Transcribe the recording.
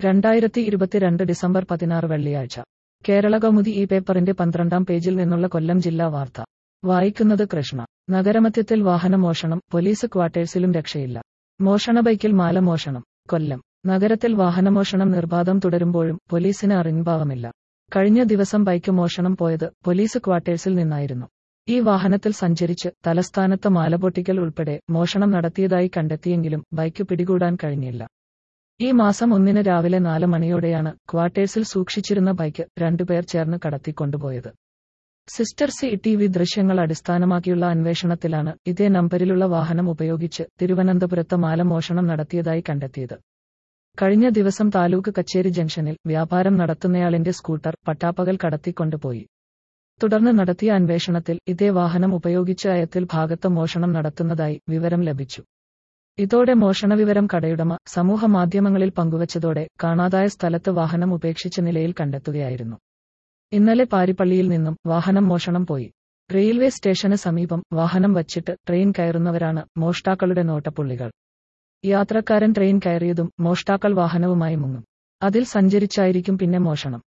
രണ്ടായിരത്തി ഇരുപത്തിരണ്ട് ഡിസംബർ പതിനാറ് വെള്ളിയാഴ്ച കേരള കൗമുദി ഈ പേപ്പറിന്റെ പന്ത്രണ്ടാം പേജിൽ നിന്നുള്ള കൊല്ലം ജില്ലാ വാർത്ത വായിക്കുന്നത് കൃഷ്ണ നഗരമധ്യത്തിൽ വാഹനമോഷണം പോലീസ് ക്വാർട്ടേഴ്സിലും രക്ഷയില്ല മോഷണ ബൈക്കിൽ മാല മോഷണം കൊല്ലം നഗരത്തിൽ വാഹനമോഷണം നിർബാധം തുടരുമ്പോഴും പോലീസിന് അറിൻഭാവമില്ല കഴിഞ്ഞ ദിവസം ബൈക്ക് മോഷണം പോയത് പോലീസ് ക്വാർട്ടേഴ്സിൽ നിന്നായിരുന്നു ഈ വാഹനത്തിൽ സഞ്ചരിച്ച് തലസ്ഥാനത്ത് മാലപൊട്ടിക്കൽ ഉൾപ്പെടെ മോഷണം നടത്തിയതായി കണ്ടെത്തിയെങ്കിലും ബൈക്ക് പിടികൂടാൻ കഴിഞ്ഞില്ല ഈ മാസം ഒന്നിന് രാവിലെ നാല് മണിയോടെയാണ് ക്വാർട്ടേഴ്സിൽ സൂക്ഷിച്ചിരുന്ന ബൈക്ക് രണ്ടുപേർ ചേർന്ന് കടത്തിക്കൊണ്ടുപോയത് സിസ്റ്റർ സി ടി വി ദൃശ്യങ്ങൾ അടിസ്ഥാനമാക്കിയുള്ള അന്വേഷണത്തിലാണ് ഇതേ നമ്പരിലുള്ള വാഹനം ഉപയോഗിച്ച് തിരുവനന്തപുരത്ത് മാല മോഷണം നടത്തിയതായി കണ്ടെത്തിയത് കഴിഞ്ഞ ദിവസം താലൂക്ക് കച്ചേരി ജംഗ്ഷനിൽ വ്യാപാരം നടത്തുന്നയാളിന്റെ സ്കൂട്ടർ പട്ടാപ്പകൽ കടത്തിക്കൊണ്ടുപോയി തുടർന്ന് നടത്തിയ അന്വേഷണത്തിൽ ഇതേ വാഹനം ഉപയോഗിച്ച് അയത്തിൽ ഭാഗത്ത് മോഷണം നടത്തുന്നതായി വിവരം ലഭിച്ചു ഇതോടെ മോഷണവിവരം കടയുടമ സമൂഹ മാധ്യമങ്ങളിൽ പങ്കുവച്ചതോടെ കാണാതായ സ്ഥലത്ത് വാഹനം ഉപേക്ഷിച്ച നിലയിൽ കണ്ടെത്തുകയായിരുന്നു ഇന്നലെ പാരിപ്പള്ളിയിൽ നിന്നും വാഹനം മോഷണം പോയി റെയിൽവേ സ്റ്റേഷന് സമീപം വാഹനം വച്ചിട്ട് ട്രെയിൻ കയറുന്നവരാണ് മോഷ്ടാക്കളുടെ നോട്ടപ്പുള്ളികൾ യാത്രക്കാരൻ ട്രെയിൻ കയറിയതും മോഷ്ടാക്കൾ വാഹനവുമായി മുങ്ങും അതിൽ സഞ്ചരിച്ചായിരിക്കും പിന്നെ മോഷണം